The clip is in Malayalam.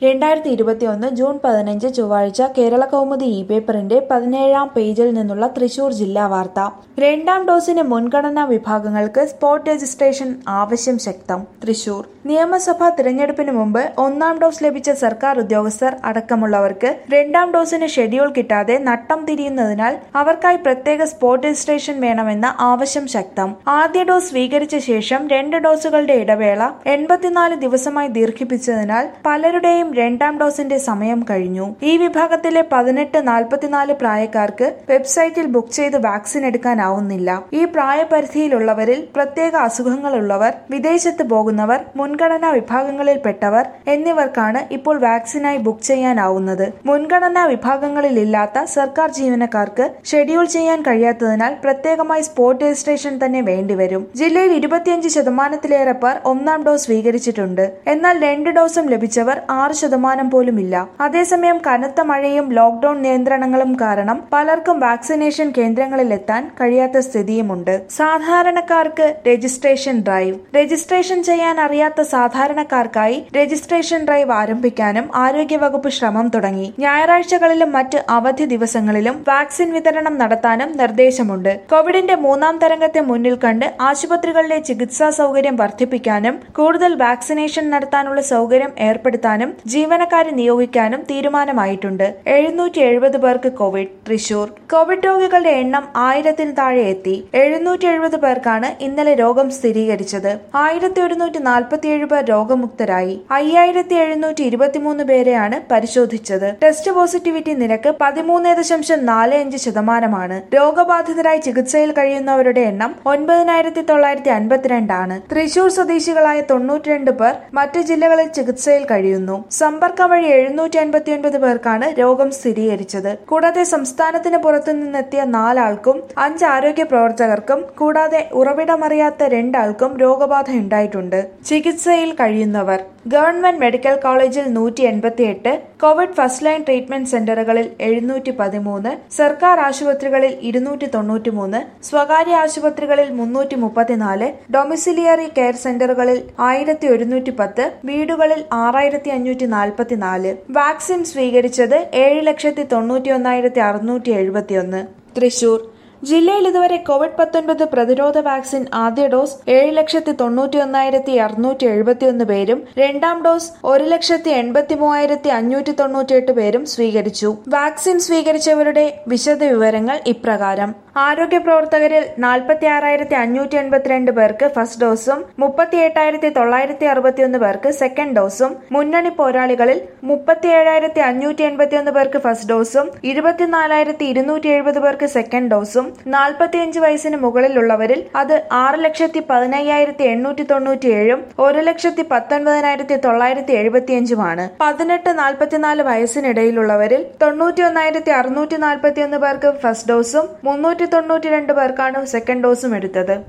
രണ്ടായിരത്തി ഇരുപത്തിയൊന്ന് ജൂൺ പതിനഞ്ച് ചൊവ്വാഴ്ച കേരള കൗമുദി ഇ പേപ്പറിന്റെ പതിനേഴാം പേജിൽ നിന്നുള്ള തൃശൂർ ജില്ലാ വാർത്ത രണ്ടാം ഡോസിന് മുൻഗണനാ വിഭാഗങ്ങൾക്ക് സ്പോട്ട് രജിസ്ട്രേഷൻ ആവശ്യം ശക്തം തൃശൂർ നിയമസഭാ തിരഞ്ഞെടുപ്പിന് മുമ്പ് ഒന്നാം ഡോസ് ലഭിച്ച സർക്കാർ ഉദ്യോഗസ്ഥർ അടക്കമുള്ളവർക്ക് രണ്ടാം ഡോസിന് ഷെഡ്യൂൾ കിട്ടാതെ നട്ടം തിരിയുന്നതിനാൽ അവർക്കായി പ്രത്യേക സ്പോട്ട് രജിസ്ട്രേഷൻ വേണമെന്ന ആവശ്യം ശക്തം ആദ്യ ഡോസ് സ്വീകരിച്ച ശേഷം രണ്ട് ഡോസുകളുടെ ഇടവേള എൺപത്തിനാല് ദിവസമായി ദീർഘിപ്പിച്ചതിനാൽ പലരുടെയും രണ്ടാം ഡോസിന്റെ സമയം കഴിഞ്ഞു ഈ വിഭാഗത്തിലെ പതിനെട്ട് നാൽപ്പത്തിനാല് പ്രായക്കാർക്ക് വെബ്സൈറ്റിൽ ബുക്ക് ചെയ്ത് വാക്സിൻ എടുക്കാനാവുന്നില്ല ഈ പ്രായപരിധിയിലുള്ളവരിൽ പ്രത്യേക അസുഖങ്ങളുള്ളവർ വിദേശത്ത് പോകുന്നവർ മുൻഗണനാ വിഭാഗങ്ങളിൽപ്പെട്ടവർ എന്നിവർക്കാണ് ഇപ്പോൾ വാക്സിനായി ബുക്ക് ചെയ്യാനാവുന്നത് മുൻഗണനാ വിഭാഗങ്ങളിലില്ലാത്ത സർക്കാർ ജീവനക്കാർക്ക് ഷെഡ്യൂൾ ചെയ്യാൻ കഴിയാത്തതിനാൽ പ്രത്യേകമായി സ്പോട്ട് രജിസ്ട്രേഷൻ തന്നെ വേണ്ടിവരും ജില്ലയിൽ ഇരുപത്തിയഞ്ച് ശതമാനത്തിലേറെ പേർ ഒന്നാം ഡോസ് സ്വീകരിച്ചിട്ടുണ്ട് എന്നാൽ രണ്ട് ഡോസും ലഭിച്ചവർ ആറ് ശതമാനം പോലുമില്ല അതേസമയം കനത്ത മഴയും ലോക്ഡൌൺ നിയന്ത്രണങ്ങളും കാരണം പലർക്കും വാക്സിനേഷൻ കേന്ദ്രങ്ങളിൽ എത്താൻ കഴിയാത്ത സ്ഥിതിയുമുണ്ട് സാധാരണക്കാർക്ക് രജിസ്ട്രേഷൻ ഡ്രൈവ് രജിസ്ട്രേഷൻ ചെയ്യാൻ അറിയാത്ത സാധാരണക്കാർക്കായി രജിസ്ട്രേഷൻ ഡ്രൈവ് ആരംഭിക്കാനും ആരോഗ്യവകുപ്പ് ശ്രമം തുടങ്ങി ഞായറാഴ്ചകളിലും മറ്റ് അവധി ദിവസങ്ങളിലും വാക്സിൻ വിതരണം നടത്താനും നിർദ്ദേശമുണ്ട് കോവിഡിന്റെ മൂന്നാം തരംഗത്തെ മുന്നിൽ കണ്ട് ആശുപത്രികളിലെ ചികിത്സാ സൗകര്യം വർദ്ധിപ്പിക്കാനും കൂടുതൽ വാക്സിനേഷൻ നടത്താനുള്ള സൗകര്യം ഏർപ്പെടുത്താനും ജീവനക്കാരെ നിയോഗിക്കാനും തീരുമാനമായിട്ടുണ്ട് എഴുന്നൂറ്റി എഴുപത് പേർക്ക് കോവിഡ് തൃശൂർ കോവിഡ് രോഗികളുടെ എണ്ണം ആയിരത്തിന് താഴെ എത്തി എഴുന്നൂറ്റി എഴുപത് പേർക്കാണ് ഇന്നലെ രോഗം സ്ഥിരീകരിച്ചത് ആയിരത്തി ഒരുന്നൂറ്റി നാൽപ്പത്തിയേഴ് പേർ രോഗമുക്തരായി അയ്യായിരത്തി എഴുന്നൂറ്റി ഇരുപത്തിമൂന്ന് പേരെയാണ് പരിശോധിച്ചത് ടെസ്റ്റ് പോസിറ്റിവിറ്റി നിരക്ക് പതിമൂന്ന് ദശാംശം നാല് അഞ്ച് ശതമാനമാണ് രോഗബാധിതരായി ചികിത്സയിൽ കഴിയുന്നവരുടെ എണ്ണം ഒൻപതിനായിരത്തി തൊള്ളായിരത്തി അൻപത്തിരണ്ടാണ് തൃശൂർ സ്വദേശികളായ തൊണ്ണൂറ്റിരണ്ട് പേർ മറ്റു ജില്ലകളിൽ ചികിത്സയിൽ കഴിയുന്നു സമ്പർക്കം വഴി എഴുന്നൂറ്റി അൻപത്തിയൊൻപത് പേർക്കാണ് രോഗം സ്ഥിരീകരിച്ചത് കൂടാതെ സംസ്ഥാനത്തിന് പുറത്തുനിന്നെത്തിയ നാലാൾക്കും അഞ്ച് ആരോഗ്യ പ്രവർത്തകർക്കും കൂടാതെ ഉറവിടമറിയാത്ത രണ്ടാൾക്കും രോഗബാധയുണ്ടായിട്ടുണ്ട് ചികിത്സയിൽ കഴിയുന്നവർ ഗവൺമെന്റ് മെഡിക്കൽ കോളേജിൽ നൂറ്റി എൺപത്തിയെട്ട് കോവിഡ് ഫസ്റ്റ് ലൈൻ ട്രീറ്റ്മെന്റ് സെന്ററുകളിൽ എഴുന്നൂറ്റി പതിമൂന്ന് സർക്കാർ ആശുപത്രികളിൽ ഇരുന്നൂറ്റി തൊണ്ണൂറ്റിമൂന്ന് സ്വകാര്യ ആശുപത്രികളിൽ മുന്നൂറ്റി മുപ്പത്തിനാല് ഡൊമിസിലിയറി കെയർ സെന്ററുകളിൽ ആയിരത്തി ഒരുന്നൂറ്റി പത്ത് വീടുകളിൽ ആറായിരത്തി അഞ്ഞൂറ്റി നാൽപ്പത്തിനാല് വാക്സിൻ സ്വീകരിച്ചത് ഏഴ് ലക്ഷത്തി തൊണ്ണൂറ്റി ഒന്നായിരത്തി അറുന്നൂറ്റി എഴുപത്തിയൊന്ന് തൃശൂർ ജില്ലയിൽ ഇതുവരെ കോവിഡ് പത്തൊൻപത് പ്രതിരോധ വാക്സിൻ ആദ്യ ഡോസ് ഏഴ് ലക്ഷത്തി തൊണ്ണൂറ്റി ഒന്നായിരത്തി അറുന്നൂറ്റി എഴുപത്തിയൊന്ന് പേരും രണ്ടാം ഡോസ് ഒരു ലക്ഷത്തി എൺപത്തി മൂവായിരത്തി അഞ്ഞൂറ്റി തൊണ്ണൂറ്റിയെട്ട് പേരും സ്വീകരിച്ചു വാക്സിൻ സ്വീകരിച്ചവരുടെ വിശദ വിവരങ്ങൾ ഇപ്രകാരം ആരോഗ്യ പ്രവർത്തകരിൽ നാൽപ്പത്തി ആറായിരത്തി അഞ്ഞൂറ്റി എൺപത്തിരണ്ട് പേർക്ക് ഫസ്റ്റ് ഡോസും മുപ്പത്തി എട്ടായിരത്തി തൊള്ളായിരത്തി അറുപത്തിയൊന്ന് പേർക്ക് സെക്കൻഡ് ഡോസും മുന്നണി പോരാളികളിൽ മുപ്പത്തി ഏഴായിരത്തി അഞ്ഞൂറ്റി എൺപത്തിയൊന്ന് പേർക്ക് ഫസ്റ്റ് ഡോസും ഇരുപത്തിനാലായിരത്തി ഇരുന്നൂറ്റി എഴുപത് പേർക്ക് സെക്കൻഡ് ഡോസും നാൽപ്പത്തിയഞ്ച് വയസ്സിന് മുകളിലുള്ളവരിൽ അത് ആറ് ലക്ഷത്തി പതിനയ്യായിരത്തി എണ്ണൂറ്റി തൊണ്ണൂറ്റിയേഴും ഒരു ലക്ഷത്തി പത്തൊൻപതിനായിരത്തി തൊള്ളായിരത്തി എഴുപത്തിയഞ്ചുമാണ് പതിനെട്ട് നാൽപ്പത്തിനാല് വയസ്സിനിടയിലുള്ളവരിൽ തൊണ്ണൂറ്റി ഒന്നായിരത്തി അറുന്നൂറ്റി നാൽപ്പത്തിയൊന്ന് പേർക്ക് ഫസ്റ്റ് ഡോസും മുന്നൂറ്റി തൊണ്ണൂറ്റി രണ്ട് പേർക്കാണ് സെക്കൻഡ് ഡോസും എടുത്തത്